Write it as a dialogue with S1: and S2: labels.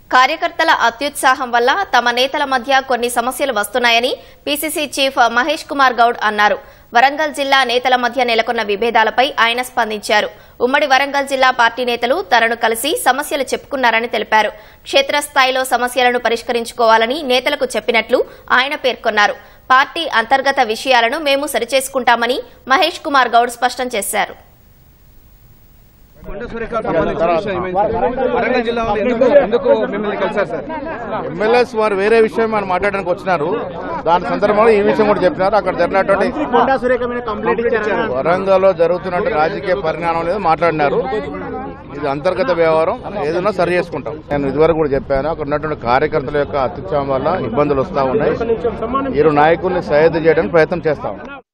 S1: కార్యకర్తల అత్యుత్సాహం వల్ల తమ నేతల మధ్య కొన్ని సమస్యలు వస్తున్నాయని పీసీసీ చీఫ్ మహేష్ కుమార్ గౌడ్ అన్నారు వరంగల్ జిల్లా నేతల మధ్య నెలకొన్న విభేదాలపై ఆయన స్పందించారు ఉమ్మడి వరంగల్ జిల్లా పార్టీ నేతలు తనను కలిసి సమస్యలు చెప్పుకున్నారని తెలిపారు క్షేత్రస్థాయిలో సమస్యలను పరిష్కరించుకోవాలని నేతలకు చెప్పినట్లు ఆయన పేర్కొన్నారు పార్టీ అంతర్గత విషయాలను మేము సరిచేసుకుంటామని మహేష్ కుమార్ గౌడ్ స్పష్టం చేశారు
S2: కొండ సురేఖ సంబంధించిన విషయం ఏమైంది? వరంగల్ జిల్లా వాళ్ళు ఎందుకు ఎందుకు మిమ్మల్ని కలిసారు సార్
S3: ఎమ్మెల్యేస్ వారు వేరే విషయం మనం మాట్లాడడానికి వచ్చినారు దాని సందర్భంలో ఈ విషయం కూడా చెప్పినారు అక్కడ జరిగినటువంటి
S4: కొండా సురేఖ మీద కంప్లైంట్ ఇచ్చారు
S3: వరంగల్లో జరుగుతున్నట్టు రాజకీయ పరిణామం లేదు మాట్లాడినారు ఇది అంతర్గత వ్యవహారం ఏదైనా సరి చేసుకుంటాం నేను ఇదివరకు కూడా చెప్పాను అక్కడ ఉన్నటువంటి కార్యకర్తల యొక్క అత్యుత్సాహం వల్ల ఇబ్బందులు వస్తా ఉన్నాయి ఇరు నాయకుల్ని సహాయత చేయడానికి ప్రయత్నం చేస్తా ఉన్నాం